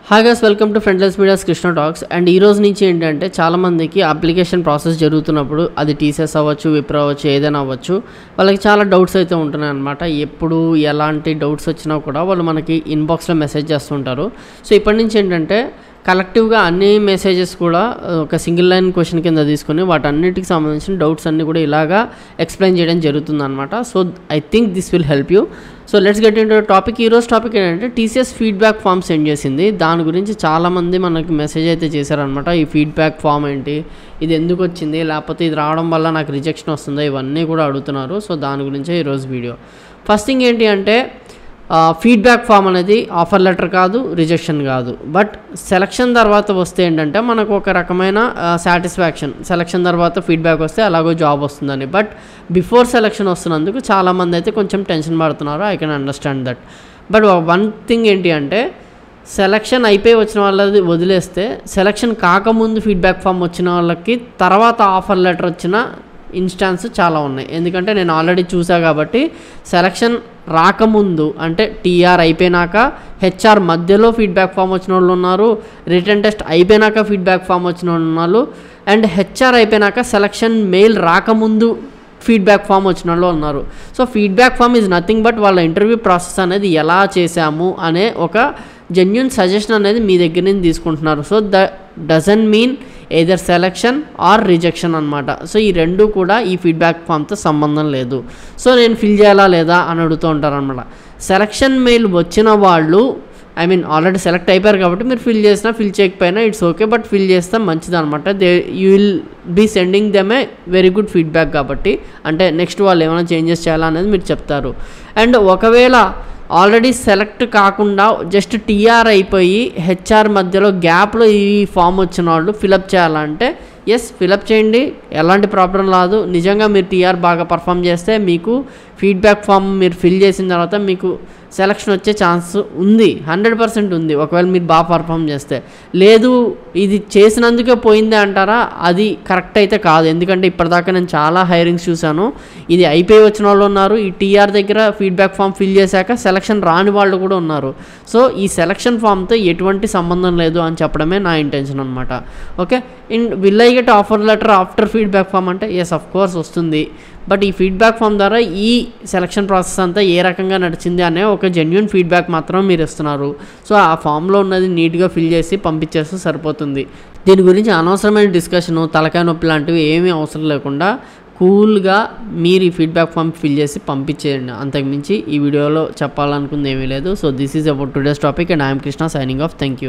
hi guys welcome to friendless media's Krishna talks and ఈ రోజు నుంచి ఏంటంటే చాలామందికి అప్లికేషన్ ప్రాసెస్ జరుగుతున్నప్పుడు అది టీసీఎస్ అవ్వచ్చు విప్రో అవ్వచ్చు ఏదైనా అవ్వచ్చు వాళ్ళకి చాలా డౌట్స్ అయితే ఉంటున్నాయి అనమాట ఎప్పుడు ఎలాంటి డౌట్స్ వచ్చినా కూడా వాళ్ళు మనకి ఇన్బాక్స్లో మెసేజ్ చేస్తుంటారు సో ఇప్పటి నుంచి ఏంటంటే కలెక్టివ్గా అన్ని మెసేజెస్ కూడా ఆ, ఒక సింగిల్ లైన్ క్వశ్చన్ కింద తీసుకొని వాటన్నిటికి సంబంధించిన డౌట్స్ అన్నీ కూడా ఇలాగా ఎక్స్ప్లెయిన్ చేయడం జరుగుతుంది అనమాట so I think this will help you so let's get in topic ఈ రోజు టాపిక్ ఏంటంటే టీసీఎస్ ఫీడ్బ్యాక్ ఫామ్ సెండ్ చేసింది దాని గురించి చాలామంది మనకి మెసేజ్ అయితే చేశారనమాట ఈ ఫీడ్బ్యాక్ ఫామ్ ఏంటి ఇది ఎందుకు వచ్చింది లేకపోతే ఇది రావడం వల్ల నాకు రిజెక్షన్ వస్తుందా ఇవన్నీ కూడా అడుగుతున్నారు సో దాని గురించే ఈరోజు వీడియో ఫస్ట్ థింగ్ ఏంటి అంటే ఫీడ్బ్యాక్ ఫామ్ అనేది ఆఫర్ లెటర్ కాదు రిజెక్షన్ కాదు బట్ సెలక్షన్ తర్వాత వస్తే ఏంటంటే మనకు ఒక రకమైన సాటిస్ఫాక్షన్ సెలక్షన్ తర్వాత ఫీడ్బ్యాక్ వస్తే అలాగో జాబ్ వస్తుందని బట్ బిఫోర్ సెలక్షన్ వస్తున్నందుకు చాలామంది అయితే కొంచెం టెన్షన్ పడుతున్నారు I can understand that but one thing ఏంటి అంటే సెలక్షన్ అయిపోయి వచ్చిన వాళ్ళది వదిలేస్తే సెలక్షన్ కాకముందు ఫీడ్బ్యాక్ ఫామ్ వచ్చిన వాళ్ళకి తర్వాత ఆఫర్ లెటర్ వచ్చిన ఇన్స్టాన్స్ చాలా ఉన్నాయి ఎందుకంటే నేను ఆల్రెడీ చూసా కాబట్టి సెలక్షన్ రాకముందు అంటే టీఆర్ అయిపోయినాక హెచ్ఆర్ మధ్యలో ఫీడ్బ్యాక్ ఫామ్ వచ్చిన వాళ్ళు ఉన్నారు రిటర్న్ టెస్ట్ అయిపోయినాక ఫీడ్బ్యాక్ ఫామ్ వచ్చిన వాళ్ళు ఉన్నారు అండ్ హెచ్ఆర్ అయిపోయినాక సెలక్షన్ మెయిల్ రాకముందు ఫీడ్బ్యాక్ ఫామ్ వచ్చిన వాళ్ళు ఉన్నారు so feedback form is nothing but వాళ్ళ ఇంటర్వ్యూ ప్రాసెస్ అనేది ఎలా చేశాము అనే ఒక జెన్యున్ సజెషన్ అనేది మీ దగ్గర నుంచి తీసుకుంటున్నారు so that doesn't mean either selection or rejection అనమాట సో ఈ రెండు కూడా ఈ ఫీడ్బ్యాక్ ఫామ్తో సంబంధం లేదు సో నేను ఫిల్ చేయాలా లేదా అని అడుగుతూ ఉంటారు అనమాట సెలక్షన్ మెయిల్ వచ్చిన వాళ్ళు ఐ మీన్ ఆల్రెడీ సెలెక్ట్ అయిపోయారు కాబట్టి మీరు ఫిల్ చేసినా ఫిల్ చేయకపోయినా ఇట్స్ ఓకే బట్ ఫిల్ చేస్తే మంచిది అనమాట they you will be sending them a very good feedback కాబట్టి అంటే నెక్స్ట్ వాళ్ళు ఏమైనా చేంజెస్ చేయాలా అనేది మీరు చెప్తారు అండ్ ఒకవేళ ఆల్రెడీ సెలెక్ట్ కాకుండా జస్ట్ టీఆర్ అయిపోయి హెచ్ఆర్ మధ్యలో గ్యాప్లో ఈ ఫామ్ వచ్చిన వాళ్ళు ఫిలప్ చేయాలంటే ఎస్ ఫిలప్ చేయండి ఎలాంటి ప్రాబ్లం రాదు నిజంగా మీరు టీఆర్ బాగా పర్ఫామ్ చేస్తే మీకు ఫీడ్బ్యాక్ ఫామ్ మీరు ఫిల్ చేసిన తర్వాత మీకు సెలక్షన్ వచ్చే ఛాన్స్ ఉంది హండ్రెడ్ పర్సెంట్ ఉంది ఒకవేళ మీరు బాగా పర్ఫామ్ చేస్తే లేదు ఇది చేసినందుకే పోయిందే అంటారా అది కరెక్ట్ అయితే కాదు ఎందుకంటే ఇప్పటిదాకా నేను చాలా హైరింగ్స్ చూశాను ఇది అయిపోయి వచ్చిన వాళ్ళు ఉన్నారు ఈ టీఆర్ దగ్గర ఫీడ్బ్యాక్ ఫామ్ ఫిల్ చేశాక సెలక్షన్ రాని వాళ్ళు కూడా ఉన్నారు సో ఈ సెలక్షన్ ఫామ్తో ఎటువంటి సంబంధం లేదు అని చెప్పడమే నా ఇంటెన్షన్ అనమాట okay and will I get offer letter after feedback form అంటే ఎస్ అఫ్ కోర్స్ వస్తుంది బట్ ఈ ఫీడ్బ్యాక్ ఫామ్ ద్వారా ఈ సెలక్షన్ ప్రాసెస్ అంతా ఏ రకంగా నడిచింది అనే ఒక జెన్యున్ ఫీడ్బ్యాక్ మాత్రం మీరు ఇస్తున్నారు సో ఆ ఫామ్లో ఉన్నది నీట్గా ఫిల్ చేసి పంపించేస్తే సరిపోతుంది దీని గురించి అనవసరమైన డిస్కషను తలకాయ నొప్పి లాంటివి ఏమీ అవసరం లేకుండా కూల్గా మీరు ఈ ఫీడ్బ్యాక్ ఫామ్ ఫిల్ చేసి పంపించేయండి అంతకుమించి ఈ వీడియోలో చెప్పాలనుకుంది ఏమీ లేదు so this is about today's topic and I'm Krishna signing off thank you